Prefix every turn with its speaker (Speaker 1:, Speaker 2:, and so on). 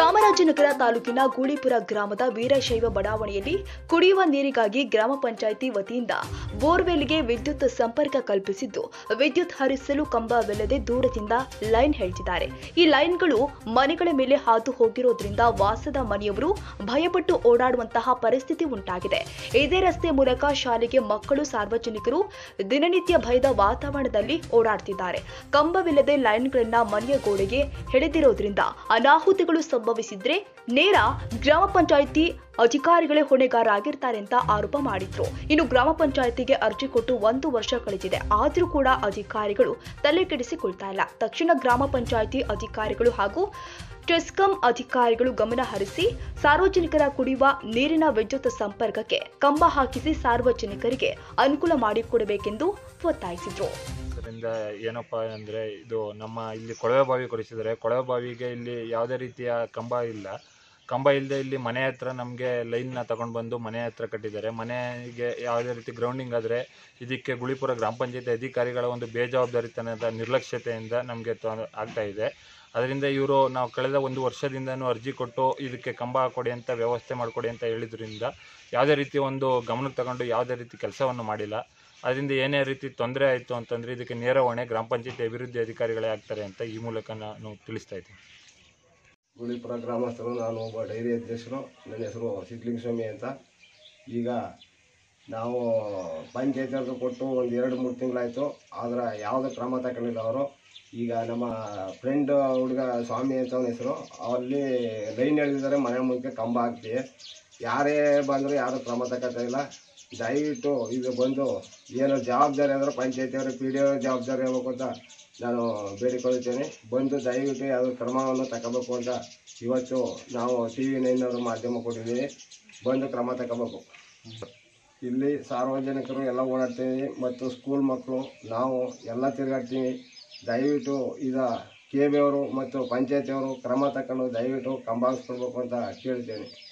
Speaker 1: ಚಾಮರಾಜನಗರ ತಾಲೂಕಿನ ಗೂಳಿಪುರ ಗ್ರಾಮದ ವೀರಶೈವ ಬಡಾವಣೆಯಲ್ಲಿ ಕುಡಿಯುವ ನೀರಿಗಾಗಿ ಗ್ರಾಮ ಪಂಚಾಯಿತಿ ವತಿಯಿಂದ ಬೋರ್ವೆಲ್ಗೆ ವಿದ್ಯುತ್ ಸಂಪರ್ಕ ಕಲ್ಪಿಸಿದ್ದು ವಿದ್ಯುತ್ ಹರಿಸಲು ಕಂಬವಿಲ್ಲದೆ ದೂರದಿಂದ ಲೈನ್ ಹೇಳ್ತಿದ್ದಾರೆ ಈ ಲೈನ್ಗಳು ಮನೆಗಳ ಮೇಲೆ ಹಾದು ಹೋಗಿರೋದ್ರಿಂದ ವಾಸದ ಮನೆಯವರು ಭಯಪಟ್ಟು ಓಡಾಡುವಂತಹ ಪರಿಸ್ಥಿತಿ ಉಂಟಾಗಿದೆ ಇದೇ ರಸ್ತೆ ಮೂಲಕ ಶಾಲೆಗೆ ಮಕ್ಕಳು ಸಾರ್ವಜನಿಕರು ದಿನನಿತ್ಯ ಭಯದ ವಾತಾವರಣದಲ್ಲಿ ಓಡಾಡ್ತಿದ್ದಾರೆ ಕಂಬವಿಲ್ಲದೆ ಲೈನ್ಗಳನ್ನ ಮನೆಯ ಗೋಡೆಗೆ ಹಿಡಿದಿರೋದ್ರಿಂದ ಅನಾಹುತಿಗಳು ಸಂಭವಿಸಿದ್ರೆ ನೇರ ಗ್ರಾಮ ಪಂಚಾಯಿತಿ ಅಧಿಕಾರಿಗಳೇ ಹೊಣೆಗಾರರಾಗಿರ್ತಾರೆ ಅಂತ ಆರೋಪ ಮಾಡಿದ್ರು ಇನ್ನು ಗ್ರಾಮ ಪಂಚಾಯಿತಿಗೆ ಅರ್ಜಿ ಕೊಟ್ಟು ಒಂದು ವರ್ಷ ಕಳೆದಿದೆ ಆದರೂ ಕೂಡ ಅಧಿಕಾರಿಗಳು ತಲೆ ಕೆಡಿಸಿಕೊಳ್ತಾ ಇಲ್ಲ ತಕ್ಷಣ ಗ್ರಾಮ ಪಂಚಾಯಿತಿ ಅಧಿಕಾರಿಗಳು ಹಾಗೂ ಟೆಸ್ಕಾಂ ಅಧಿಕಾರಿಗಳು ಗಮನ ಹರಿಸಿ ಸಾರ್ವಜನಿಕರ ಕುಡಿಯುವ ನೀರಿನ ವಿದ್ಯುತ್ ಸಂಪರ್ಕಕ್ಕೆ ಕಂಬ ಹಾಕಿಸಿ ಸಾರ್ವಜನಿಕರಿಗೆ ಅನುಕೂಲ ಮಾಡಿಕೊಡಬೇಕೆಂದು ಒತ್ತಾಯಿಸಿದ್ರು
Speaker 2: ಇದರಿಂದ ಏನಪ್ಪ ಅಂದರೆ ಇದು ನಮ್ಮ ಇಲ್ಲಿ ಕೊಳವೆ ಬಾವಿ ಕೊಡಿಸಿದ್ದಾರೆ ಕೊಳವೆ ಬಾವಿಗೆ ಇಲ್ಲಿ ಯಾವುದೇ ರೀತಿಯ ಕಂಬ ಇಲ್ಲ ಕಂಬ ಇಲ್ಲದೆ ಇಲ್ಲಿ ಮನೆ ಹತ್ರ ನಮಗೆ ಲೈನ್ನ ತಗೊಂಡು ಬಂದು ಮನೆ ಹತ್ರ ಕಟ್ಟಿದ್ದಾರೆ ಮನೆಗೆ ಯಾವುದೇ ರೀತಿ ಗ್ರೌಂಡಿಂಗ್ ಆದರೆ ಇದಕ್ಕೆ ಗುಳಿಪುರ ಗ್ರಾಮ ಪಂಚಾಯತಿ ಅಧಿಕಾರಿಗಳ ಒಂದು ಬೇಜವಾಬ್ದಾರಿತನದ ನಿರ್ಲಕ್ಷ್ಯತೆಯಿಂದ ನಮಗೆ ಆಗ್ತಾ ಇದೆ ಅದರಿಂದ ಇವರು ನಾವು ಕಳೆದ ಒಂದು ವರ್ಷದಿಂದನೂ ಅರ್ಜಿ ಕೊಟ್ಟು ಇದಕ್ಕೆ ಕಂಬ ಕೊಡಿ ಅಂತ ವ್ಯವಸ್ಥೆ ಮಾಡಿಕೊಡಿ ಅಂತ ಹೇಳಿದ್ರಿಂದ ಯಾವುದೇ ರೀತಿ ಒಂದು ಗಮನಕ್ಕೆ ತಗೊಂಡು ಯಾವುದೇ ರೀತಿ ಕೆಲಸವನ್ನು ಮಾಡಿಲ್ಲ ಅದರಿಂದ ಏನೇ ರೀತಿ ತೊಂದರೆ ಆಯಿತು ಅಂತಂದರೆ ಇದಕ್ಕೆ ನೇರ ಹೊಣೆ ಗ್ರಾಮ ಪಂಚಾಯತಿ ಅಭಿವೃದ್ಧಿ ಅಧಿಕಾರಿಗಳೇ ಆಗ್ತಾರೆ ಅಂತ ಈ ಮೂಲಕ ನಾನು ತಿಳಿಸ್ತಾ ಇದ್ದೀನಿ
Speaker 3: ಗುಳಿಪುರ ಗ್ರಾಮಸ್ಥರು ನಾನು ಒಬ್ಬ ಡೈರಿ ಅಧ್ಯಕ್ಷರು ನನ್ನ ಹೆಸರು ಸಿದ್ಲಿಂಗಸ್ವಾಮಿ ಅಂತ ಈಗ ನಾವು ಪಂಚಾಯತ್ ಕೊಟ್ಟು ಒಂದು ಎರಡು ಮೂರು ತಿಂಗಳಾಯಿತು ಆದರೆ ಯಾವುದೇ ಕ್ರಮ ತಗೊಂಡಿಲ್ಲ ಅವರು ಈಗ ನಮ್ಮ ಫ್ರೆಂಡ್ ಹುಡುಗ ಸ್ವಾಮಿ ಅಂತ ಅವನ ಹೆಸರು ಅಲ್ಲಿ ಲೈನ್ ಎಳೆದಿದ್ದಾರೆ ಮನೆ ಮುಂದೆ ಕಂಬ ಹಾಕ್ತೀವಿ ಯಾರೇ ಬಂದರೂ ಯಾರೂ ಕ್ರಮ ತಗೋತಾ ಇಲ್ಲ ದಯವಿಟ್ಟು ಈಗ ಬಂದು ಏನೋ ಜವಾಬ್ದಾರಿ ಅಂದರೆ ಪಂಚಾಯತಿಯವರು ಪಿ ಡಿ ಜವಾಬ್ದಾರಿ ಆಗ್ಬೇಕು ಅಂತ ನಾನು ಬೇಡಿಕೊಳ್ಳುತ್ತೇನೆ ಬಂದು ದಯವಿಟ್ಟು ಯಾವುದೋ ಕ್ರಮವನ್ನು ತಗೋಬೇಕು ಅಂತ ಇವತ್ತು ನಾವು ಟಿ ವಿ ನೈನವರು ಮಾಧ್ಯಮ ಕೊಟ್ಟಿದ್ದೀವಿ ಬಂದು ಕ್ರಮ ತಗೋಬೇಕು ಇಲ್ಲಿ ಸಾರ್ವಜನಿಕರು ಎಲ್ಲ ಓಡಾಡ್ತೀವಿ ಮತ್ತು ಸ್ಕೂಲ್ ಮಕ್ಕಳು ನಾವು ಎಲ್ಲ ತಿರುಗಾಡ್ತೀವಿ ದಯವಿಟ್ಟು ಈಗ ಕೆ ಬಿ ಅವರು ಮತ್ತು ಪಂಚಾಯತಿಯವರು ಕ್ರಮ ತಗೊಂಡು ದಯವಿಟ್ಟು ಕಂಬ ಹಾಕ್ಸ್ಕೊಡ್ಬೇಕು ಅಂತ ಕೇಳ್ತೇನೆ